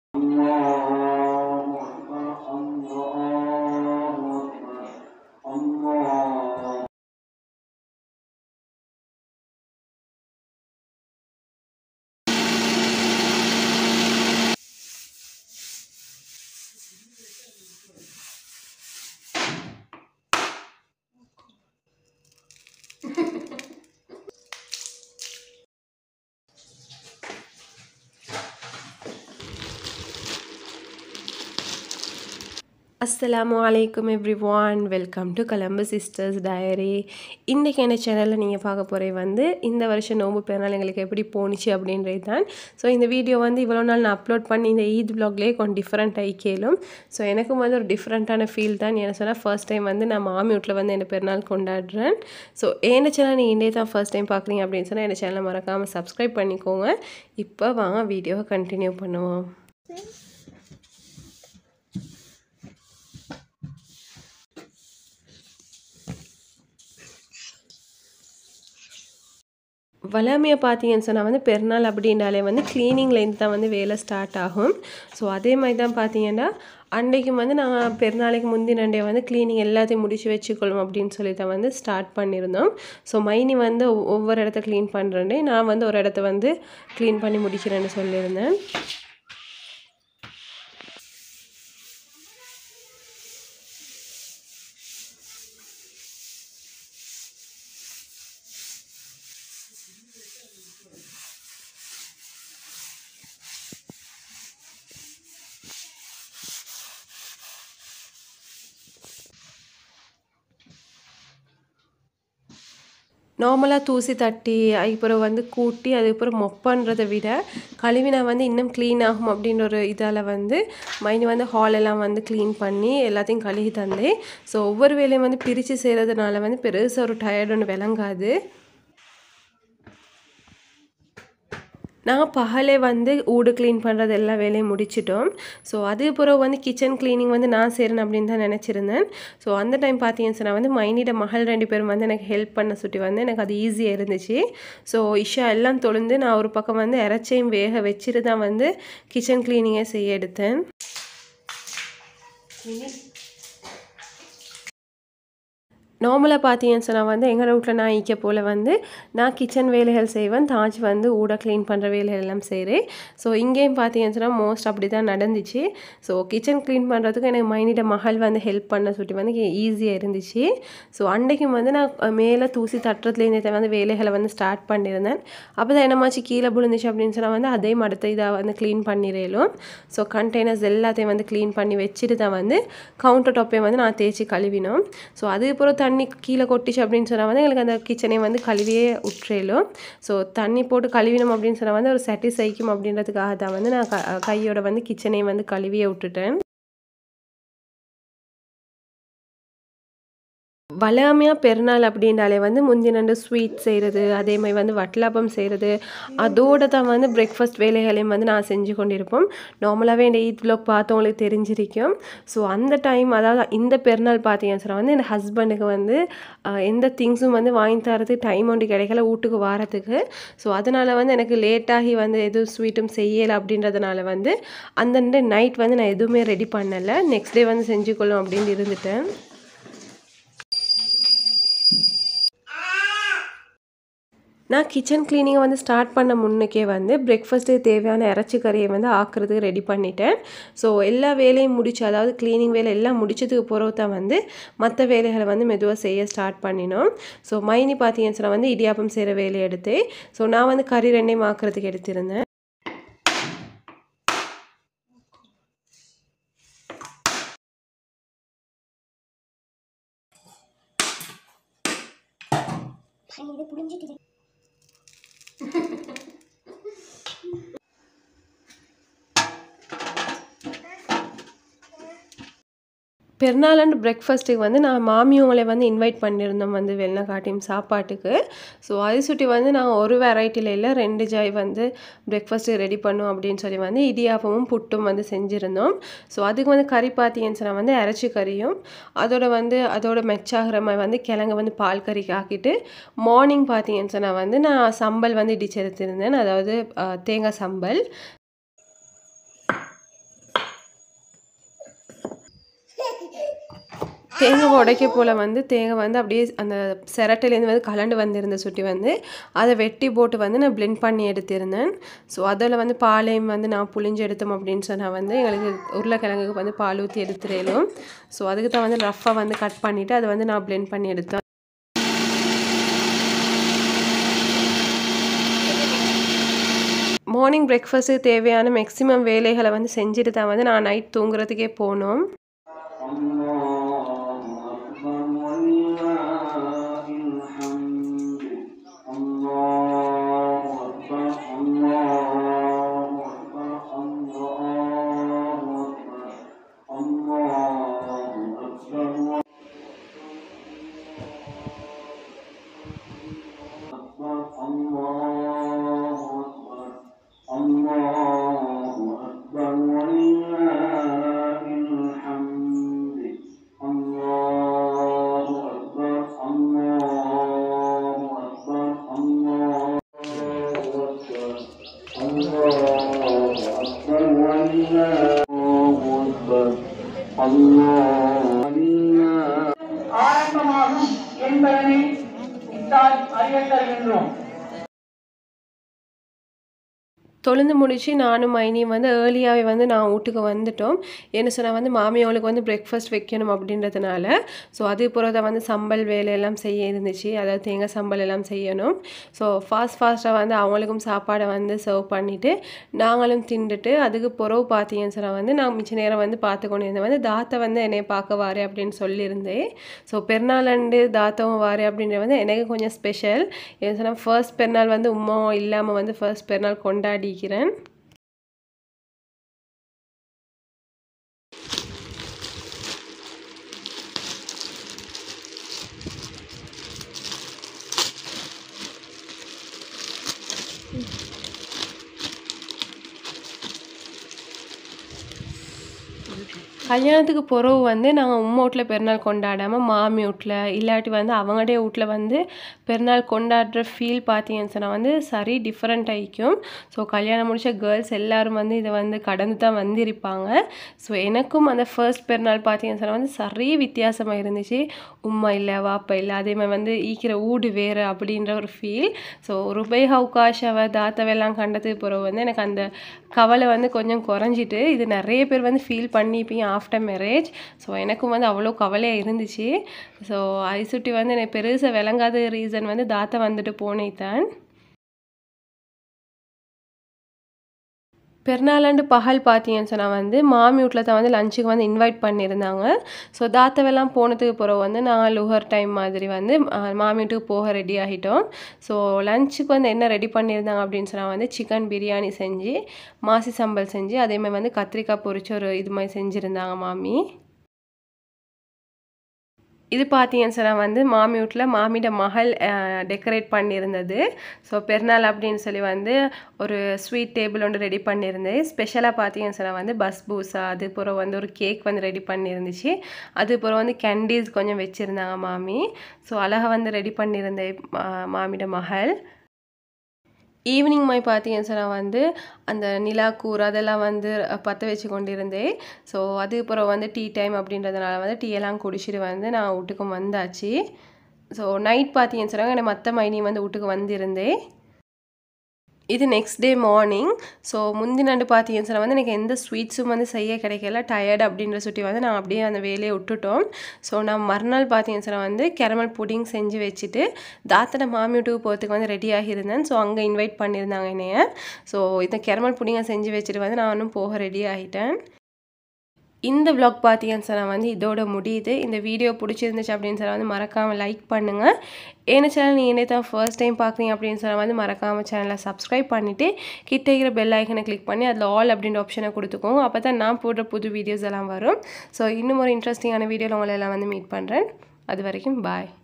அஸ்ஸலாமு அலைக்கும் everyone welcome to கலம்பு சிஸ்டர்ஸ் டயரி இன்றைக்கி என்ன சேனலில் நீங்கள் பார்க்க போகிறது வந்து இந்த வருஷம் நோம்பு பிறநாள் எங்களுக்கு எப்படி போணுச்சு அப்படின்றது தான் ஸோ இந்த வீடியோ வந்து இவ்வளோ நாள் நான் அப்லோட் பண்ணி இந்த ஈத் வ்ளாக்லேயே கொஞ்சம் டிஃப்ரெண்ட் ஆகி கேளும் ஸோ எனக்கும் வந்து ஒரு டிஃப்ரெண்ட்டான ஃபீல் தான் என்ன சொன்னால் ஃபர்ஸ்ட் டைம் வந்து நான் மாமி வீட்டில் வந்து என்ன பிறநாள் கொண்டாடுறேன் ஸோ என்ன சேனல் நீங்கள் இன்றைய தான் ஃபர்ஸ்ட் டைம் பார்க்குறீங்க அப்படின்னு சொன்னால் என்ன சேனலை மறக்காமல் சப்ஸ்கிரைப் பண்ணிக்கோங்க இப்போ வாங்க வீடியோவை கண்டினியூ பண்ணுவோம் வளமையாக பார்த்தீங்கன்னு சொன்னால் வந்து பெருநாள் அப்படின்னாலே வந்து க்ளீனிங்லேருந்து தான் வந்து வேலை ஸ்டார்ட் ஆகும் ஸோ அதே மாதிரி தான் பார்த்தீங்கன்னா அன்றைக்கும் வந்து நாங்கள் பெருநாளைக்கு முந்தின அண்டே வந்து க்ளீனிங் எல்லாத்தையும் முடிச்சு வச்சுக்கொள்ளும் அப்படின்னு சொல்லி தான் வந்து ஸ்டார்ட் பண்ணியிருந்தோம் ஸோ மைனி வந்து ஒவ்வொரு இடத்த க்ளீன் பண்ணுறேன் நான் வந்து ஒரு இடத்த வந்து க்ளீன் பண்ணி முடிக்கிறேன்னு சொல்லியிருந்தேன் நார்மலாக தூசி தட்டி அதுக்கப்புறம் வந்து கூட்டி அதுக்கப்புறம் மொப்பன்றதை விட கழுவினா வந்து இன்னும் க்ளீன் ஆகும் அப்படின்ற ஒரு இதால் வந்து மைனி வந்து ஹாலெல்லாம் வந்து க்ளீன் பண்ணி எல்லாத்தையும் கழுவி தந்தேன் ஸோ ஒவ்வொரு வேலையும் வந்து பிரித்து செய்கிறதுனால வந்து பெருசாக ஒரு டயர்டு ஒன்று விளங்காது நான் பகலே வந்து ஊடு க்ளீன் பண்ணுறது எல்லா வேலையும் முடிச்சிட்டோம் ஸோ அதுக்கப்புறம் வந்து கிச்சன் க்ளீனிங் வந்து நான் செய்கிறேன் அப்படின்னு தான் நினச்சிருந்தேன் ஸோ அந்த டைம் பார்த்தீங்கன்னு சொன்னால் வந்து மைனிட மகள் ரெண்டு பேரும் வந்து எனக்கு ஹெல்ப் பண்ண சுட்டி வந்து எனக்கு அது ஈஸியாக இருந்துச்சு ஸோ இஷா எல்லாம் தொழுந்து நான் ஒரு பக்கம் வந்து இறைச்சையும் வேக வச்சுட்டு தான் வந்து கிச்சன் க்ளீனிங்கை செய்ய எடுத்தேன் நார்மலாக பார்த்தீங்கன்னு சொன்னால் வந்து எங்கள் வீட்டில் நான் ஈக்க போல் வந்து நான் கிச்சன் வேலைகள் செய்வேன் தாஜ் வந்து ஊட க்ளீன் பண்ணுற வேலைகள் எல்லாம் செய்கிறேன் ஸோ இங்கேயும் பார்த்தீங்கன்னு சொன்னால் மோஸ்ட் அப்படி தான் நடந்துச்சு ஸோ கிச்சன் க்ளீன் பண்ணுறதுக்கு எனக்கு மைனிட மகள் வந்து ஹெல்ப் பண்ண சொல்லி வந்து ஈஸியாக இருந்துச்சு ஸோ அன்றைக்கும் வந்து நான் மேலே தூசி தட்டுறதுலேருந்தே வந்து வேலைகளை வந்து ஸ்டார்ட் பண்ணியிருந்தேன் அப்போ தான் என்னமாச்சு கீழே விழுந்துச்சு அப்படின்னு சொன்னால் வந்து அதே அடுத்த இதாக வந்து க்ளீன் பண்ணிடலும் ஸோ கண்டெய்னர்ஸ் எல்லாத்தையும் வந்து க்ளீன் பண்ணி வச்சுட்டு தான் வந்து கவுண்டர் டாப்பையும் வந்து நான் தேய்ச்சி கழுவினோம் ஸோ அதுக்கப்புறம் தண்ணி கீழே கொட்டிச்சு அப்படின்னு சொன்னால் வந்து எங்களுக்கு அந்த கிச்சனை வந்து கழுவியே விட்டுறலும் ஸோ தண்ணி போட்டு கழுவினோம் அப்படின்னு சொன்னால் வந்து ஒரு சாட்டிஸ்ஃபைக்கும் அப்படின்றதுக்காக தான் வந்து நான் கையோட வந்து கிச்சனையும் வந்து கழுவியே விட்டுட்டேன் வளமையாக பெருநாள் அப்படின்னாலே வந்து முந்தினண்டு ஸ்வீட் செய்கிறது அதே மாதிரி வந்து வட்டலாப்பம் செய்கிறது அதோடு தான் வந்து பிரேக்ஃபாஸ்ட் வேலைகளையும் வந்து நான் செஞ்சு கொண்டிருப்போம் நார்மலாகவே இந்த ஈத் வ்ளாக் பார்த்தவங்களுக்கு தெரிஞ்சிருக்கும் ஸோ அந்த டைம் அதாவது இந்த பெருநாள் பார்த்தீங்கன்னு சொன்னால் வந்து என் ஹஸ்பண்டுக்கு வந்து எந்த திங்ஸும் வந்து வாங்கி தரதுக்கு டைம் ஒன்று கிடைக்கல வீட்டுக்கு வாரத்துக்கு ஸோ அதனால் வந்து எனக்கு லேட்டாகி வந்து எதுவும் ஸ்வீட்டும் செய்யலை அப்படின்றதுனால வந்து அந்த நைட் வந்து நான் எதுவுமே ரெடி பண்ணலை நெக்ஸ்ட் டே வந்து செஞ்சுக்கொள்ளும் அப்படின்னு இருந்துட்டேன் நான் கிச்சன் க்ளீனிங்கை வந்து ஸ்டார்ட் பண்ண முன்னுக்கே வந்து பிரேக்ஃபாஸ்ட்டுக்கு தேவையான இறைச்சி கறியை வந்து ஆக்குறதுக்கு ரெடி பண்ணிட்டேன் ஸோ எல்லா வேலையும் முடிச்சு அதாவது க்ளீனிங் வேலை எல்லாம் முடிச்சதுக்கு பிறகு தான் வந்து மற்ற வேலைகளை வந்து மெதுவாக செய்ய ஸ்டார்ட் பண்ணினோம் ஸோ மைனி பார்த்தீங்கன்னு சொன்னால் வந்து இடியாப்பம் செய்கிற வேலையை எடுத்து ஸோ நான் வந்து கறி ரெண்டையும் ஆக்குறதுக்கு எடுத்திருந்தேன் இது புரிஞ்சுட்டு பெருநாளண்டு பிரேக்ஃபாஸ்ட்டுக்கு வந்து நான் மாமியவங்களை வந்து இன்வைட் பண்ணியிருந்தோம் வந்து வெள்ளை காட்டியும் சாப்பாட்டுக்கு ஸோ அது சுட்டி வந்து நான் ஒரு வெரைட்டியில் இல்லை ரெண்டு ஜாய் வந்து பிரேக்ஃபாஸ்ட்டுக்கு ரெடி பண்ணும் அப்படின்னு சொல்லி வந்து இடியாப்பமும் புட்டும் வந்து செஞ்சுருந்தோம் ஸோ அதுக்கு வந்து கறி பார்த்தீங்கன்னு சொன்னால் வந்து இறைச்சி கறியும் அதோட வந்து அதோட மெச்சாகிற மாதிரி வந்து கிழங்கு வந்து பால் கறி ஆக்கிட்டு மார்னிங் பார்த்தீங்கன்னு சொன்னால் வந்து நான் சம்பல் வந்து இடிச்செடுத்திருந்தேன் அதாவது தேங்காய் சம்பல் தேங்காய் உடைக்க போல் வந்து தேங்காய் வந்து அப்படியே அந்த சிரட்டையிலேருந்து வந்து கலண்டு வந்திருந்த சுட்டி வந்து அதை வெட்டி போட்டு வந்து நான் பிளெண்ட் பண்ணி எடுத்திருந்தேன் ஸோ அதில் வந்து பாலையும் வந்து நான் புளிஞ்சு எடுத்தோம் அப்படின்னு சொன்னால் வந்து எங்களுக்கு உருளைக்கிழங்குக்கு வந்து பால் ஊற்றி எடுத்துடலும் ஸோ அதுக்கு தான் வந்து ரஃப்பாக வந்து கட் பண்ணிவிட்டு அதை வந்து நான் பிளெண்ட் பண்ணி எடுத்தேன் மார்னிங் பிரேக்ஃபாஸ்ட்டுக்கு தேவையான மேக்ஸிமம் வேலைகளை வந்து செஞ்சுட்டு தான் வந்து நான் நைட் தூங்குறதுக்கே போனோம் ஆரம்பமாகும் என்பதனை இத்தால் அறியத் தருகின்றோம் தொழுந்து முடிச்சு நானும் மைனியும் வந்து ஏர்லியாகவே வந்து நான் வீட்டுக்கு வந்துட்டோம் என்ன சொன்னால் வந்து மாமியாவுக்கு வந்து பிரேக்ஃபாஸ்ட் வைக்கணும் அப்படின்றதுனால ஸோ அது பிறகு வந்து சம்பல் வேலையெல்லாம் செய்ய இருந்துச்சு அதாவது தேங்காய் சம்பல் எல்லாம் செய்யணும் ஸோ ஃபாஸ்ட் ஃபாஸ்ட்டாக வந்து அவங்களுக்கும் சாப்பாடை வந்து சர்வ் பண்ணிவிட்டு நாங்களும் தின்றுட்டு அதுக்கு பிறகு பார்த்தீங்கன்னு சொன்னால் வந்து நான் மிச்ச நேரம் வந்து பார்த்து கொண்டு இருந்தேன் வந்து தாத்தை வந்து என்னை பார்க்க வாரே அப்படின்னு சொல்லியிருந்தேன் ஸோ பெருநாளண்டு தாத்தவும் வாரே அப்படின்றது வந்து எனக்கு கொஞ்சம் ஸ்பெஷல் என்ன சொன்னால் ஃபர்ஸ்ட் பெருநாள் வந்து உமாவும் இல்லாமல் வந்து ஃபர்ஸ்ட் பெருநாள் கொண்டாடிக்கிறேன் கல்யாணத்துக்கு பிறகு வந்து நாங்கள் உம்மா வீட்டில் பெருநாள் கொண்டாடாமல் மாமி வீட்டில் இல்லாட்டி வந்து அவங்களுடைய வீட்டில் வந்து பெருநாள் கொண்டாடுற ஃபீல் பார்த்தீங்கன்னு சொன்னால் வந்து சரி டிஃப்ரெண்ட் ஆகிக்கும் ஸோ கல்யாணம் முடிச்ச கேர்ள்ஸ் எல்லாரும் வந்து இதை வந்து கடந்து தான் வந்திருப்பாங்க ஸோ எனக்கும் அந்த ஃபர்ஸ்ட் பெருநாள் பார்த்தீங்கன்னு சொன்னால் வந்து சரி வித்தியாசமாக இருந்துச்சு உம்மா இல்லை வாப்பா இல்லை அதே மாதிரி வந்து ஈக்கிற ஊடு வேறு அப்படின்ற ஒரு ஃபீல் ஸோ ருபை ஹவுகாஷாவை தாத்தாவெல்லாம் கண்டதுக்கு பிறகு வந்து எனக்கு அந்த கவலை வந்து கொஞ்சம் குறைஞ்சிட்டு இது நிறைய பேர் வந்து ஃபீல் பண்ணிப்பீங்க ஆஃப்டர் மேரேஜ் ஸோ எனக்கும் வந்து அவ்வளோ கவலையாக இருந்துச்சு ஸோ ஐசுட்டி வந்து எனக்கு பெருசாக விளங்காத ரீசன் வந்து தாத்தா வந்துட்டு போனே தான் பெருநாளாண்டு பகல் பார்த்தீங்கன்னு சொன்னால் வந்து மாமி வீட்டில் தான் வந்து லஞ்சுக்கு வந்து இன்வைட் பண்ணியிருந்தாங்க ஸோ தாத்தவெல்லாம் போனதுக்கு பிறகு வந்து நாங்கள் லுகர் டைம் மாதிரி வந்து அஹ், மாமி வீட்டுக்கு போக ரெடி ஆகிட்டோம் ஸோ லஞ்சுக்கு வந்து என்ன ரெடி பண்ணியிருந்தாங்க அப்படின்னு சொன்னால் வந்து சிக்கன் பிரியாணி செஞ்சு மாசி சம்பல் செஞ்சு அதேமாதிரி வந்து கத்திரிக்காய் பொரிச்சு ஒரு இது மாதிரி செஞ்சுருந்தாங்க மாமி இது பார்த்தீங்கன்னு சொன்னால் வந்து மாமி வீட்டில் மாமியோட மகள் டெக்கரேட் பண்ணியிருந்தது ஸோ பெருநாள் அப்படின்னு சொல்லி வந்து ஒரு ஸ்வீட் டேபிள் ஒன்று ரெடி பண்ணியிருந்தேன் ஸ்பெஷலாக பார்த்தீங்கன்னு சொன்னால் வந்து பஸ் பூசா அது பிறகு வந்து ஒரு கேக் வந்து ரெடி பண்ணியிருந்துச்சு அது பிறகு வந்து கேண்டீஸ் கொஞ்சம் வச்சுருந்தாங்க மாமி ஸோ அழகாக வந்து ரெடி பண்ணியிருந்தேன் மா- மாமியோட மகள் ஈவினிங் மாதிரி பார்த்தீங்கன்னு சொன்னால் வந்து அந்த நிலாக்கூர் அதெல்லாம் வந்து பற்ற வச்சு கொண்டிருந்தேன் ஸோ அதுக்கப்புறம் வந்து டீ டைம் அப்படின்றதுனால வந்து டீ எல்லாம் குடிச்சிட்டு வந்து நான் வீட்டுக்கும் வந்தாச்சு ஸோ நைட் பார்த்தீங்கன்னு சொன்னாங்க எனக்கு மற்ற மைனி வந்து வீட்டுக்கு வந்திருந்தேன் இது நெக்ஸ்ட் டே மார்னிங் ஸோ முந்தினாண்டு பார்த்தீங்கன்னு சொன்னால் வந்து எனக்கு எந்த ஸ்வீட்ஸும் வந்து செய்ய கிடைக்கல டயர்டு அப்படின்ற சுட்டி வந்து நான் அப்படியே அந்த வேலையை விட்டுட்டோம் ஸோ நான் மறுநாள் பார்த்தீங்கன்னு சொன்னால் வந்து கேரமல் புடிங் செஞ்சு வச்சுட்டு தாத்தனை மாமி வீட்டுக்கு போகிறதுக்கு வந்து ரெடி ஆகியிருந்தேன் ஸோ அங்கே இன்வைட் பண்ணியிருந்தாங்க என்னைய ஸோ இந்த கேரமல் புடிங்கை செஞ்சு வச்சுட்டு வந்து நானும் போக ரெடி ஆகிட்டேன் இந்த vlog பார்த்தீங்கன்னு சொன்னால் வந்து இதோட முடியுது இந்த வீடியோ பிடிச்சிருந்துச்சு அப்படின்னு சொன்னால் வந்து மறக்காமல் லைக் பண்ணுங்கள் என்ன சேனல் நீங்கள் என்ன தான் ஃபர்ஸ்ட் டைம் பார்க்குறீங்க அப்படின்னு சொன்னால் வந்து மறக்காமல் சேனலை சப்ஸ்கிரைப் பண்ணிவிட்டு கிட்ட இருக்கிற பெல் ஐக்கனை கிளிக் பண்ணி அதில் ஆல் அப்படின்ற ஆப்ஷனை கொடுத்துக்கோங்க அப்போ தான் நான் போடுற புது வீடியோஸ் எல்லாம் வரும் ஸோ இன்னும் ஒரு இன்ட்ரெஸ்டிங்கான வீடியோவில் உங்களை எல்லாம் வந்து மீட் பண்ணுறேன் அது வரைக்கும் பாய்